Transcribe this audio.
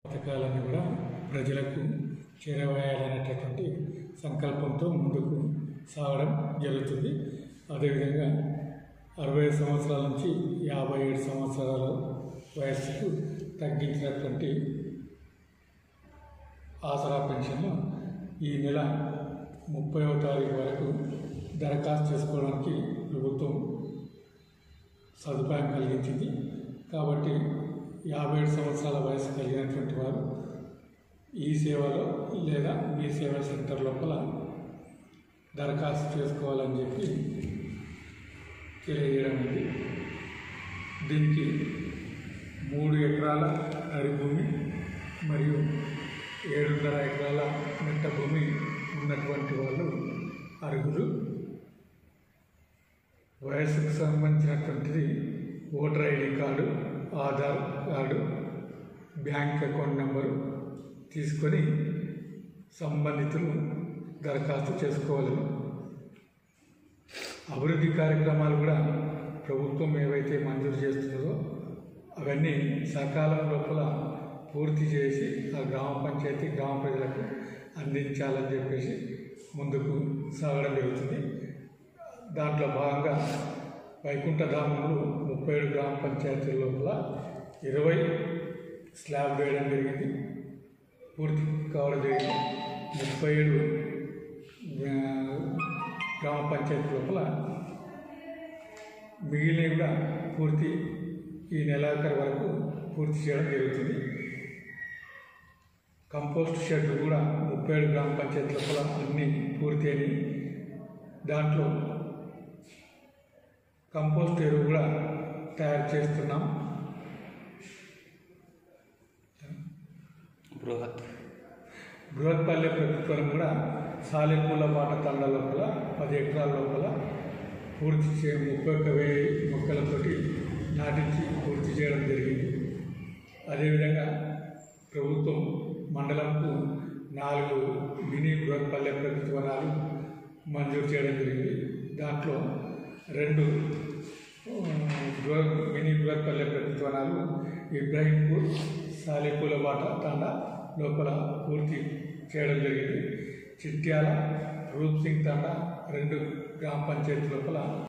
పథకాలన్నీ కూడా ప్రజలకు చేరవేయాలనేటటువంటి సంకల్పంతో ముందుకు సాగడం జరుగుతుంది అదేవిధంగా అరవై సంవత్సరాల నుంచి యాభై ఏడు సంవత్సరాల వయస్సుకు తగ్గించినటువంటి ఆసరా పెన్షన్ను ఈ నెల ముప్పైవ తారీఖు వరకు దరఖాస్తు చేసుకోవడానికి ప్రభుత్వం సదుపాయం కలిగించింది కాబట్టి యాభై ఏడు సంవత్సరాల వయసు కలిగినటువంటి వారు ఈ సేవలో లేదా మీ సేవా సెంటర్ లోపల దరఖాస్తు చేసుకోవాలని చెప్పి తెలియజేయడం ఉంది దీనికి మూడు ఎకరాల అరి భూమి మరియు ఏడున్నర ఎకరాల మెట్ట భూమి ఉన్నటువంటి వాళ్ళు అర్హులు వయసుకు సంబంధించినటువంటిది voter ID card Aadhaar card bank account number తీసుకొని సంబంధితులు దరఖాస్తు చేసుకోవాలి అభివృద్ధి కార్యక్రమాలు కూడా ప్రభుత్వం ఏవైతే మంజూరు చేస్తుందో అవన్నీ సకాలం లోపల పూర్తి చేసి ఆ గ్రామ పంచాయతీ గ్రామ ప్రజలకు అందించాలని చెప్పేసి ముందుకు సాగడం జరుగుతుంది దాంట్లో భాగంగా వైకుంఠధామంలో ముప్పై ఏడు గ్రామ పంచాయతీల లోపల ఇరవై స్లాబ్ వేయడం జరిగింది పూర్తి కావడం జరిగింది ముప్పై ఏడు ఆ, గ్రామ పంచాయతీ లోపల మిగిలినవి కూడా పూర్తి ఈ నెలాఖరు వరకు పూర్తి చేయడం జరుగుతుంది కంపోస్ట్ షెడ్ కూడా ముప్పై ఏడు గ్రామ పంచాయతీ లోపల అన్నీ పూర్తి అయినాయి దాంట్లో కంపోస్ట్ ఎరువు కూడా తయారు చేస్తున్నాం బృహత్ బృహత్పల్లె ప్రభుత్వం కూడా సాలెపూల బాట తండ లోపల పది ఎకరాల లోపల పూర్తి చే ముప్పై ఒక్క వెయ్యి మొక్కలతోటి నాటించి పూర్తి చేయడం జరిగింది అదేవిధంగా ప్రభుత్వం మండలంకు నాలుగు మినీ బృహత్పల్లె ప్రభుత్వ వనాలు మంజూరు చేయడం జరిగింది దాంట్లో రెండు ఆ, బృహ మినీ బృహత్పల్లె ప్రభుత్వ వనాలు ఇబ్రాహీంపూర్ సాలిపూల బాట తండ లోపల పూర్తి చేయడం జరిగింది చిట్యాల రూప్ సింగ్ తండ రెండు గ్రామ పంచాయతీ లోపల